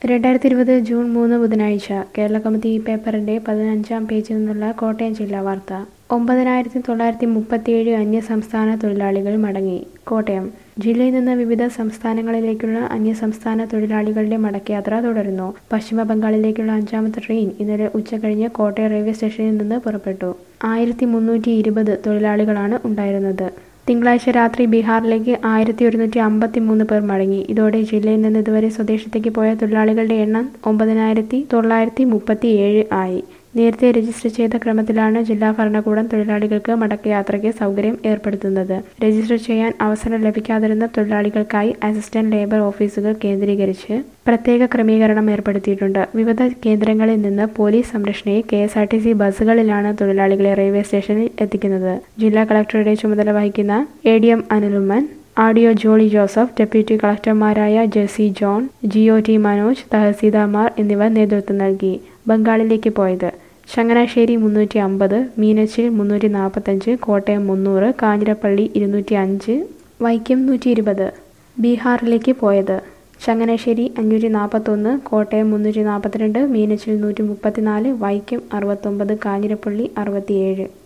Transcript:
രണ്ടായിരത്തി ഇരുപത് ജൂൺ മൂന്ന് ബുധനാഴ്ച കേരള കമ്മിറ്റി പേപ്പറിന്റെ പതിനഞ്ചാം പേജിൽ നിന്നുള്ള കോട്ടയം ജില്ലാ വാർത്ത ഒമ്പതിനായിരത്തി തൊള്ളായിരത്തി മുപ്പത്തിയേഴ് അന്യസംസ്ഥാന തൊഴിലാളികൾ മടങ്ങി കോട്ടയം ജില്ലയിൽ നിന്ന് വിവിധ സംസ്ഥാനങ്ങളിലേക്കുള്ള അന്യസംസ്ഥാന തൊഴിലാളികളുടെ മടക്കയാത്ര തുടരുന്നു പശ്ചിമ ബംഗാളിലേക്കുള്ള അഞ്ചാമത്തെ ട്രെയിൻ ഇന്നലെ ഉച്ചകഴിഞ്ഞ് കോട്ടയം റെയിൽവേ സ്റ്റേഷനിൽ നിന്ന് പുറപ്പെട്ടു ആയിരത്തി മുന്നൂറ്റി ഇരുപത് തൊഴിലാളികളാണ് ഉണ്ടായിരുന്നത് തിങ്കളാഴ്ച രാത്രി ബീഹാറിലേക്ക് ആയിരത്തി ഒരുന്നൂറ്റി അമ്പത്തി മൂന്ന് പേർ മടങ്ങി ഇതോടെ ജില്ലയിൽ നിന്ന് ഇതുവരെ സ്വദേശത്തേക്ക് പോയ തൊഴിലാളികളുടെ എണ്ണം ഒമ്പതിനായിരത്തി തൊള്ളായിരത്തി മുപ്പത്തി ഏഴ് ആയി നേരത്തെ രജിസ്റ്റർ ചെയ്ത ക്രമത്തിലാണ് ജില്ലാ ഭരണകൂടം തൊഴിലാളികൾക്ക് മടക്കയാത്രയ്ക്ക് സൗകര്യം ഏർപ്പെടുത്തുന്നത് രജിസ്റ്റർ ചെയ്യാൻ അവസരം ലഭിക്കാതിരുന്ന തൊഴിലാളികൾക്കായി അസിസ്റ്റന്റ് ലേബർ ഓഫീസുകൾ കേന്ദ്രീകരിച്ച് പ്രത്യേക ക്രമീകരണം ഏർപ്പെടുത്തിയിട്ടുണ്ട് വിവിധ കേന്ദ്രങ്ങളിൽ നിന്ന് പോലീസ് സംരക്ഷണയെ K S R T C ബസ്സുകളിലാണ് തൊഴിലാളികളെ റെയിൽവേ സ്റ്റേഷനിൽ എത്തിക്കുന്നത് ജില്ലാ കളക്ടറുടെ ചുമതല വഹിക്കുന്ന A D M Anil Oommen R D O Jolly Joseph deputy കളക്ടർമാരായ Jessy John G O T Manoj തഹസീൽദാർമാർ എന്നിവർ നേതൃത്വം നൽകി ബംഗാളിലേക്ക് പോയത് ചങ്ങനാശ്ശേരി മുന്നൂറ്റി അമ്പത് മീനച്ചിൽ മുന്നൂറ്റി നാൽപ്പത്തഞ്ച് കോട്ടയം മുന്നൂറ് കാഞ്ഞിരപ്പള്ളി ഇരുന്നൂറ്റി അഞ്ച് വൈക്കം നൂറ്റി ഇരുപത് ബീഹാറിലേക്ക് പോയത് ചങ്ങനാശ്ശേരി അഞ്ഞൂറ്റി നാൽപ്പത്തൊന്ന് കോട്ടയം മുന്നൂറ്റി നാൽപ്പത്തിരണ്ട് മീനച്ചിൽ നൂറ്റി മുപ്പത്തിനാല് വൈക്കം അറുപത്തൊമ്പത് കാഞ്ഞിരപ്പള്ളി അറുപത്തിയേഴ്